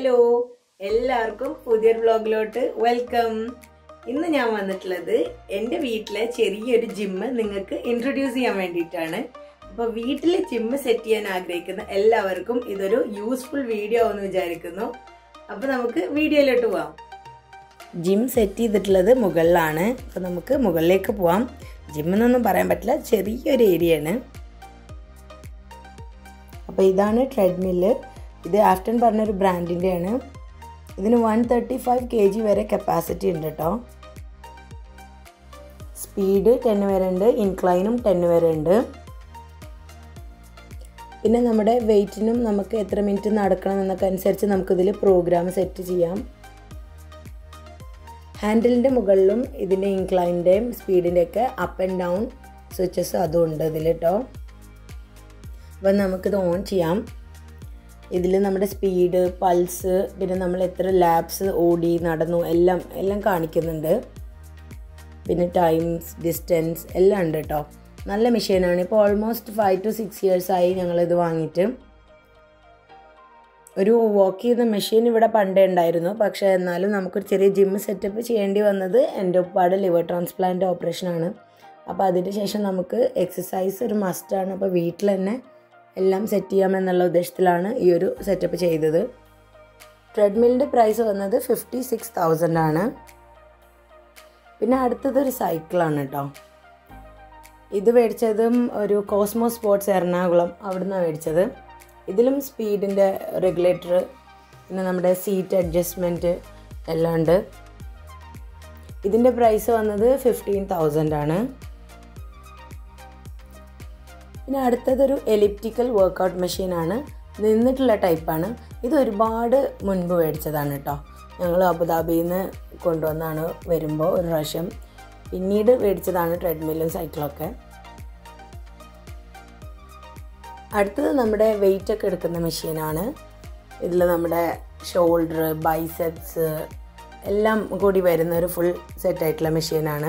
hello എല്ലാവർക്കും പുതിയൊരു വ്ളോഗിലോട്ട് welcome ഇന്ന് ഞാൻ വന്നിട്ടുള്ളത് എൻ്റെ വീട്ടിലെ ചെറിയൊരു ജിമ്മ് നിങ്ങൾക്ക് ഇൻട്രൊഡ്യൂസ് ചെയ്യാൻ വേണ്ടിയിട്ടാണ് അപ്പോൾ വീട്ടിൽ ജിമ്മ് സെറ്റ് ചെയ്യാൻ ആഗ്രഹിക്കുന്ന എല്ലാവർക്കും ഇതൊരു യൂസ്ഫുൾ വീഡിയോ ആവുമെന്ന് വിചാരിക്കുന്നു അപ്പോൾ നമുക്ക് വീഡിയോയിലോട്ട് പോവാം ജിം സെറ്റ് ചെയ്തിട്ടുള്ളത് മുകളിലാണ് അപ്പോൾ നമുക്ക് മുകളിലേക്ക് പോവാം ജിമ്മെന്നൊന്നും പറയാൻ പറ്റില്ല ചെറിയൊരു ഏരിയയാണ് അപ്പോൾ ഇതാണ് ട്രെഡ്മില്ല് ഇത് ആഫ്റ്റൺ പറഞ്ഞൊരു ബ്രാൻഡിൻ്റെയാണ് ഇതിന് one thirty five K G വരെ കപ്പാസിറ്റി ഉണ്ട് കേട്ടോ സ്പീഡ് ടെൻ വരെ ഉണ്ട് ഇൻക്ലൈനും ടെൻ വരെ ഉണ്ട് പിന്നെ നമ്മുടെ വെയിറ്റിനും നമുക്ക് എത്ര മിനിറ്റ് നടക്കണം എന്നൊക്കെ അനുസരിച്ച് നമുക്കിതിൽ പ്രോഗ്രാം സെറ്റ് ചെയ്യാം ഹാൻഡിലിൻ്റെ മുകളിലും ഇതിൻ്റെ ഇൻക്ലൈൻ്റെയും സ്പീഡിൻ്റെയൊക്കെ അപ്പ് ആൻഡ് ഡൗൺ സ്വിച്ചസ് അതും ഉണ്ട് ഇതിൽ കേട്ടോ അപ്പം നമുക്കിത് ഓൺ ചെയ്യാം ഇതിൽ നമ്മുടെ സ്പീഡ് പൾസ് പിന്നെ നമ്മൾ എത്ര ലാബ്സ് ഓടി നടന്നു എല്ലാം എല്ലാം കാണിക്കുന്നുണ്ട് പിന്നെ ടൈംസ് ഡിസ്റ്റൻസ് എല്ലാം ഉണ്ട് കേട്ടോ നല്ല മെഷീനാണ് ഇപ്പോൾ ഓൾമോസ്റ്റ് ഫൈവ് ടു സിക്സ് ഇയേഴ്സായി ഞങ്ങളിത് വാങ്ങിയിട്ട് ഒരു വാക്ക് ചെയ്യുന്ന മെഷീൻ ഇവിടെ പണ്ടേ ഉണ്ടായിരുന്നു പക്ഷേ എന്നാലും നമുക്കൊരു ചെറിയ ജിം സെറ്റപ്പ് ചെയ്യേണ്ടി വന്നത് എൻ്റെ ഉപ്പാട് ലിവർ ട്രാൻസ്പ്ലാന്റ് ഓപ്പറേഷനാണ് അപ്പോൾ അതിന് ശേഷം നമുക്ക് എക്സസൈസ് ഒരു മസ്റ്റാണ് അപ്പോൾ വീട്ടിൽ തന്നെ എല്ലാം സെറ്റ് ചെയ്യാമെന്നുള്ള ഉദ്ദേശത്തിലാണ് ഈ ഒരു സെറ്റപ്പ് ചെയ്തത് ട്രെഡ്മില്ലിൻ്റെ പ്രൈസ് വന്നത് ഫിഫ്റ്റി സിക്സ് തൗസൻഡ് ആണ് പിന്നെ അടുത്തത് ഒരു സൈക്കിളാണ് കേട്ടോ ഇത് മേടിച്ചതും ഒരു കോസ്മോ സ്പോർട്സ് എറണാകുളം അവിടുന്ന് മേടിച്ചത് ഇതിലും സ്പീഡിൻ്റെ റെഗുലേറ്റർ പിന്നെ നമ്മുടെ സീറ്റ് അഡ്ജസ്റ്റ്മെൻറ്റ് എല്ലാം ഉണ്ട് ഇതിൻ്റെ പ്രൈസ് വന്നത് ഫിഫ്റ്റീൻ തൗസൻഡ് ആണ് പിന്നെ അടുത്തതൊരു എലിപ്റ്റിക്കൽ വർക്കൗട്ട് മെഷീനാണ് നിന്നിട്ടുള്ള ടൈപ്പാണ് ഇത് ഒരുപാട് മുൻപ് മേടിച്ചതാണ് കേട്ടോ ഞങ്ങൾ അബുദാബിയിൽ നിന്ന് കൊണ്ടുവന്നാണ് വരുമ്പോൾ ഒരു പ്രാവശ്യം പിന്നീട് മേടിച്ചതാണ് ട്രെഡ്മില്ലും സൈക്കിളൊക്കെ അടുത്തത് നമ്മുടെ വെയിറ്റ് ഒക്കെ എടുക്കുന്ന മെഷീനാണ് ഇതിൽ നമ്മുടെ ഷോൾഡർ ബൈസെപ്സ് എല്ലാം കൂടി വരുന്ന ഒരു ഫുൾ സെറ്റായിട്ടുള്ള മെഷീനാണ്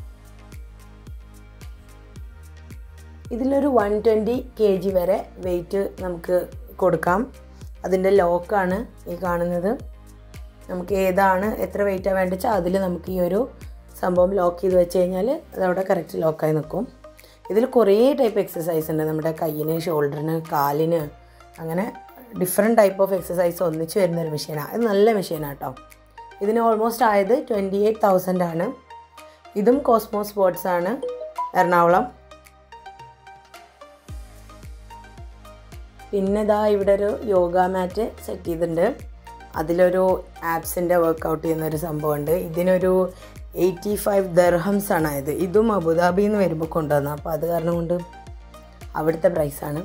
ഇതിലൊരു വൺ ട്വൻറ്റി കെ ജി വരെ വെയിറ്റ് നമുക്ക് കൊടുക്കാം അതിൻ്റെ ലോക്കാണ് ഈ കാണുന്നത് നമുക്ക് ഏതാണ് എത്ര വെയിറ്റാണ് വേണ്ടത് വെച്ചാൽ അതിൽ നമുക്ക് ഈ ഒരു സംഭവം ലോക്ക് ചെയ്ത് വെച്ച് കഴിഞ്ഞാൽ അതവിടെ കറക്റ്റ് ലോക്കായി നിൽക്കും ഇതിൽ കുറേ ടൈപ്പ് എക്സസൈസ് ഉണ്ട് നമ്മുടെ കയ്യിന് ഷോൾഡറിന് കാലിന് അങ്ങനെ ഡിഫറെൻറ്റ് ടൈപ്പ് ഓഫ് എക്സസൈസ് ഒന്നിച്ച് വരുന്ന ഒരു മെഷീനാണ് ഇത് നല്ല മെഷീനാണ് കേട്ടോ ഇതിന് ഓൾമോസ്റ്റ് ആയത് ട്വൻറ്റി എയ്റ്റ് തൗസൻഡ് ആണ് ഇതും കോസ്മോ സ്പോർട്സ് ആണ് എറണാകുളം പിന്നെ ഇതാ ഇവിടെ ഒരു യോഗ മാറ്റ് സെറ്റ് ചെയ്തിട്ടുണ്ട് അതിലൊരു ആപ്സിൻ്റെ വർക്കൗട്ട് ചെയ്യുന്ന ഒരു സംഭവമുണ്ട് ഇതിനൊരു എയ്റ്റി ഫൈവ് ദർഹംസ് ആണ് ഇത് ഇതും അബുദാബിയിൽ നിന്ന് വരുമ്പോൾ കൊണ്ടുവന്നു അപ്പോൾ അത് കാരണം കൊണ്ട് അവിടുത്തെ പ്രൈസാണ്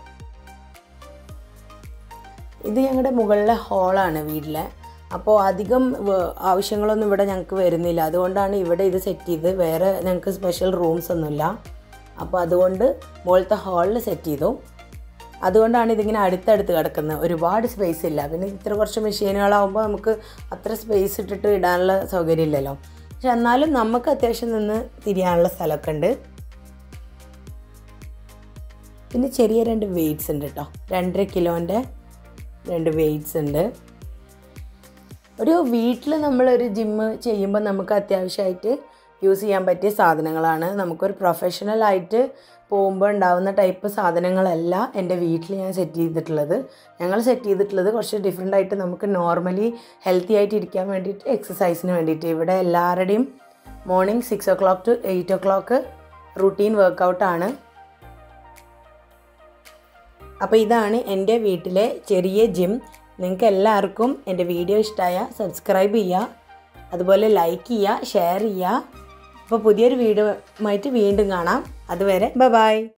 ഇത് ഞങ്ങളുടെ മുകളിലെ ഹോളാണ് വീട്ടിലെ അപ്പോൾ അധികം ആവശ്യങ്ങളൊന്നും ഇവിടെ ഞങ്ങൾക്ക് വരുന്നില്ല അതുകൊണ്ടാണ് ഇവിടെ ഇത് സെറ്റ് ചെയ്ത് വേറെ ഞങ്ങൾക്ക് സ്പെഷ്യൽ റൂംസ് ഒന്നുമില്ല അപ്പോൾ അതുകൊണ്ട് മുകളിലത്തെ ഹാളിൽ സെറ്റ് ചെയ്തു അതുകൊണ്ടാണ് ഇതിങ്ങനെ അടുത്തടുത്ത് കിടക്കുന്നത് ഒരുപാട് സ്പേസ് ഇല്ല പിന്നെ ഇത്ര കുറച്ച് മെഷീനുകളാകുമ്പോൾ നമുക്ക് അത്ര സ്പേസ് ഇട്ടിട്ട് ഇടാനുള്ള സൗകര്യം ഇല്ലല്ലോ പക്ഷെ എന്നാലും നമുക്ക് അത്യാവശ്യം നിന്ന് തിരിയാനുള്ള സ്ഥലമൊക്കെ ഉണ്ട് പിന്നെ ചെറിയ രണ്ട് വെയ്റ്റ്സ് ഉണ്ട് കേട്ടോ രണ്ടര കിലോൻ്റെ രണ്ട് വെയ്റ്റ്സ് ഉണ്ട് ഒരു വീട്ടിൽ നമ്മളൊരു ജിമ്മ് ചെയ്യുമ്പോൾ നമുക്ക് അത്യാവശ്യമായിട്ട് യൂസ് ചെയ്യാൻ പറ്റിയ സാധനങ്ങളാണ് നമുക്കൊരു പ്രൊഫഷണലായിട്ട് പോകുമ്പോൾ ഉണ്ടാകുന്ന ടൈപ്പ് സാധനങ്ങളല്ല എൻ്റെ വീട്ടിൽ ഞാൻ സെറ്റ് ചെയ്തിട്ടുള്ളത് ഞങ്ങൾ സെറ്റ് ചെയ്തിട്ടുള്ളത് കുറച്ച് ഡിഫറെൻ്റ് ആയിട്ട് നമുക്ക് നോർമലി ഹെൽത്തി ആയിട്ട് ഇരിക്കാൻ വേണ്ടിയിട്ട് എക്സസൈസിന് വേണ്ടിയിട്ട് ഇവിടെ എല്ലാവരുടെയും morning six o'clock to eight o'clock routine വർക്കൗട്ടാണ് അപ്പോൾ ഇതാണ് എൻ്റെ വീട്ടിലെ ചെറിയ ജിം നിങ്ങൾക്ക് എല്ലാവർക്കും എൻ്റെ വീഡിയോ ഇഷ്ടമായ സബ്സ്ക്രൈബ് ചെയ്യുക അതുപോലെ ലൈക്ക് ചെയ്യുക ഷെയർ ചെയ്യുക അപ്പോൾ പുതിയൊരു വീഡിയോ ആയിട്ട് വീണ്ടും കാണാം അതുവരെ ബ ബായ്